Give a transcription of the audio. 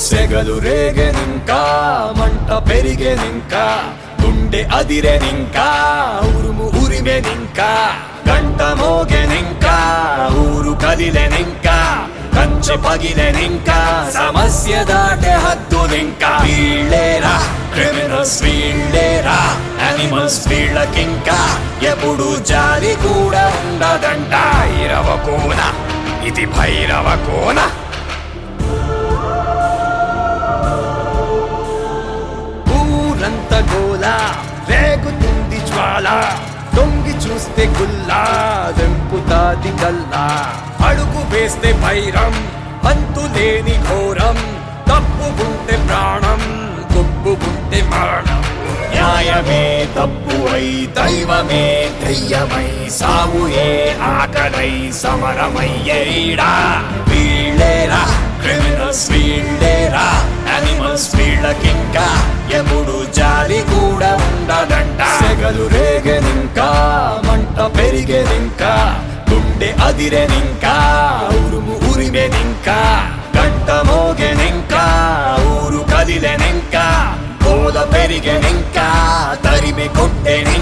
సెగలు రేగెనింకా మంట పెరిగెనింకా గుండె అదిరెనింకా ఉరుము ఉరిమెనింకా గంట మోగెనింకా ఊరు కదిలెనింకా కంచె పగిలెనింకా సమస్య దాటే హద్దునింకా వీళ్ళేరా క్రిమినల్స్ వీళ్ళేరా యానిమల్స్ వీళ్ళకింకా ఎప్పుడు జాలి కూడా ఉండదంట భైరవ కోన ఇది భైరవ కోన ఊరంత గోల రేగుతుంది జ్వాల దొంగి చూస్తే గుల్లా దెంపుతాది కల్లా అడుగు వేస్తే భైరం అంతులేని ఘోరం తప్పుకుంటే ప్రాణం కొప్పుకుంటే మరణం న్యాయమే తప్పు అయి దైవమే దయ్యమై సావుయే ఆకలై సమరమయ్యేడా వీళ్ళేరా క్రిమినల్స్ వీళ్ళేరా యానిమల్స్ వీళ్ళకింకా ఎప్పుడు జాలి కూడా ఉండదంట సెగలు రేగెనింకా మంట పెరిగెనింకా గుండె అదిరెనింకా ఉరుము ఉరిమెనింకా గంట మోగెనింకా ఊరు కదిలెనింకా కోల పెరిగెనింకా తరిమి కొట్టెని